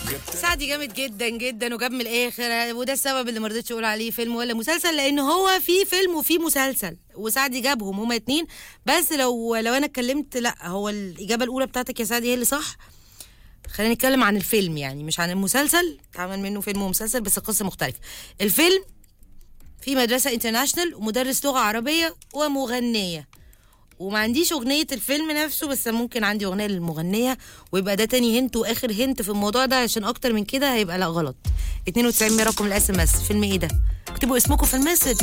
سعدي جامد جدا جدا وجاب من الاخر وده السبب اللي ما رضيتش اقول عليه فيلم ولا مسلسل لان هو في فيلم وفي مسلسل وسعدي جابهم هما اتنين بس لو لو انا اتكلمت لا هو الاجابه الاولى بتاعتك يا سعدي هي اللي صح خلينا نتكلم عن الفيلم يعني مش عن المسلسل اتعمل منه فيلم ومسلسل بس القصه مختلفه الفيلم في مدرسه انترناشونال ومدرس لغه عربيه ومغنيه وما عنديش اغنيه الفيلم نفسه بس ممكن عندي اغنيه للمغنيه ويبقى ده تاني هنت واخر هنت في الموضوع ده عشان اكتر من كده هيبقى لا غلط 92 رقم الاس ام اس فيلم ايه ده اكتبوا اسمكم في المسج